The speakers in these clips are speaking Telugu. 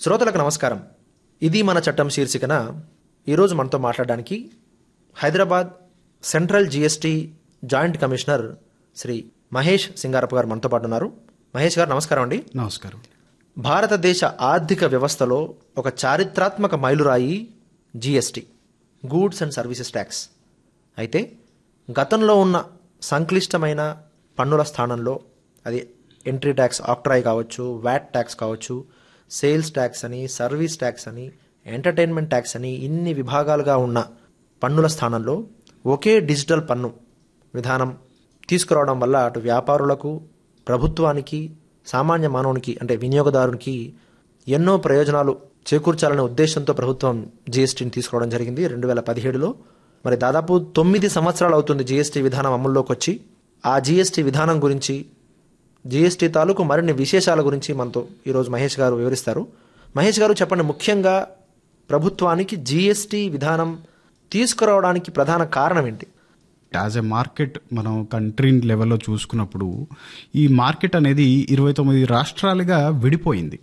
శ్రోతలకు నమస్కారం ఇది మన చట్టం శీర్షికన ఈరోజు మనతో మాట్లాడడానికి Hyderabad central GST joint commissioner Shri Mahesh Singarappa garu మనతో పాటు ఉన్నారు మహేష్ గారు నమస్కారం అండి నమస్కారం భారతదేశ ఆర్థిక వ్యవస్థలో ఒక చారిత్రాత్మక మైలురాయి GST goods and services tax అయితే గతంలో ఉన్న సంక్లిష్టమైన పన్నుల స్థానంలో అది ఎంట్రీ ట్యాక్స్ ఆక్ట్రాయ్ కావచ్చు వ్యాట్ ట్యాక్స్ కావచ్చు సేల్స్ ట్యాక్స్ అని సర్వీస్ ట్యాక్స్ అని ఎంటర్టైన్మెంట్ ట్యాక్స్ అని ఇన్ని విభాగాలుగా ఉన్న పన్నుల స్థానంలో ఒకే డిజిటల్ పన్ను విధానం తీసుకురావడం వల్ల అటు వ్యాపారులకు ప్రభుత్వానికి సామాన్య మానవునికి అంటే వినియోగదారునికి ఎన్నో ప్రయోజనాలు చేకూర్చాలనే ఉద్దేశంతో ప్రభుత్వం జీఎస్టీని తీసుకురావడం జరిగింది రెండు వేల పదిహేడులో మరి దాదాపు తొమ్మిది సంవత్సరాలు అవుతుంది జీఎస్టీ విధానం అమల్లోకి వచ్చి ఆ జీఎస్టీ విధానం గురించి జీఎస్టీ తాలూకు మరిన్ని విశేషాల గురించి మనతో ఈరోజు మహేష్ గారు వివరిస్తారు మహేష్ గారు చెప్పండి ముఖ్యంగా ప్రభుత్వానికి జీఎస్టీ విధానం తీసుకురావడానికి ప్రధాన కారణం ఏంటి యాజ్ ఎ మార్కెట్ మనం కంట్రీ లెవెల్లో చూసుకున్నప్పుడు ఈ మార్కెట్ అనేది ఇరవై తొమ్మిది రాష్ట్రాలుగా విడిపోయింది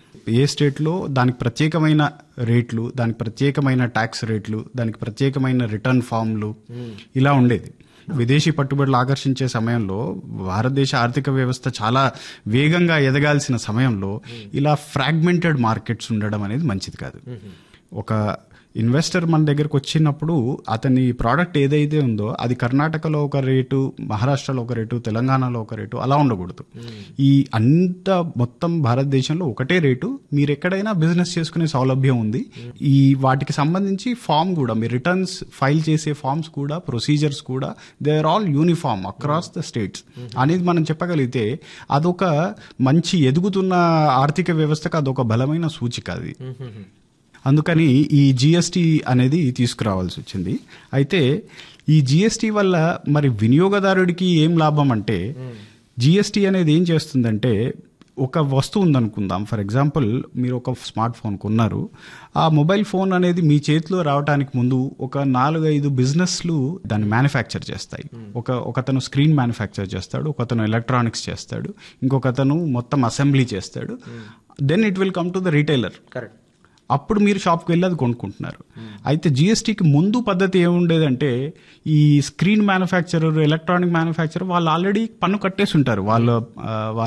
ఏ స్టేట్లో దానికి ప్రత్యేకమైన రేట్లు దానికి ప్రత్యేకమైన ట్యాక్స్ రేట్లు దానికి ప్రత్యేకమైన రిటర్న్ ఫామ్లు ఇలా ఉండేది విదేశీ పట్టుబడులు ఆకర్షించే సమయంలో భారతదేశ ఆర్థిక వ్యవస్థ చాలా వేగంగా ఎదగాల్సిన సమయంలో ఇలా ఫ్రాగ్మెంటెడ్ మార్కెట్స్ ఉండడం అనేది మంచిది కాదు ఒక ఇన్వెస్టర్ మన దగ్గరకు వచ్చినప్పుడు అతని ప్రోడక్ట్ ఏదైతే ఉందో అది కర్ణాటకలో ఒక రేటు మహారాష్ట్రలో ఒక రేటు తెలంగాణలో ఒక రేటు అలా ఉండకూడదు ఈ అంత మొత్తం భారతదేశంలో ఒకటే రేటు మీరు ఎక్కడైనా బిజినెస్ చేసుకునే సౌలభ్యం ఉంది ఈ వాటికి సంబంధించి ఫామ్ కూడా మీ రిటర్న్స్ ఫైల్ చేసే ఫామ్స్ కూడా ప్రొసీజర్స్ కూడా they are all uniform across the states అనేది మనం చెప్పగలిగితే అదొక మంచి ఎదుగుతున్న ఆర్థిక వ్యవస్థకు అదొక బలమైన సూచిక అది అందుకని ఈ జిఎస్టి అనేది తీసుకురావాల్సి వచ్చింది అయితే ఈ జిఎస్టి వల్ల మరి వినియోగదారుడికి ఏం లాభం అంటే జిఎస్టి అనేది ఏం చేస్తుందంటే ఒక వస్తువు ఉందనుకుందాం ఫర్ ఎగ్జాంపుల్ మీరు ఒక స్మార్ట్ ఫోన్ కొన్నారు ఆ మొబైల్ ఫోన్ అనేది మీ చేతిలో రావడానికి ముందు ఒక నాలుగైదు బిజినెస్లు దాన్ని మ్యానుఫ్యాక్చర్ చేస్తాయి ఒక ఒకతను స్క్రీన్ మ్యానుఫ్యాక్చర్ చేస్తాడు ఒకతను ఎలక్ట్రానిక్స్ చేస్తాడు ఇంకొకతను మొత్తం అసెంబ్లీ చేస్తాడు then it will come to the retailer correct అప్పుడు మీరు షాప్కి వెళ్ళి అది కొనుక్కుంటున్నారు అయితే జిఎస్టీకి ముందు పద్ధతి ఏముండేదంటే ఈ స్క్రీన్ మ్యానుఫ్యాక్చరర్ ఎలక్ట్రానిక్ మ్యానుఫ్యాక్చరర్ వాళ్ళు ఆల్రెడీ పన్ను కట్టేసి ఉంటారు వాళ్ళ ఆ, వాళ్ళ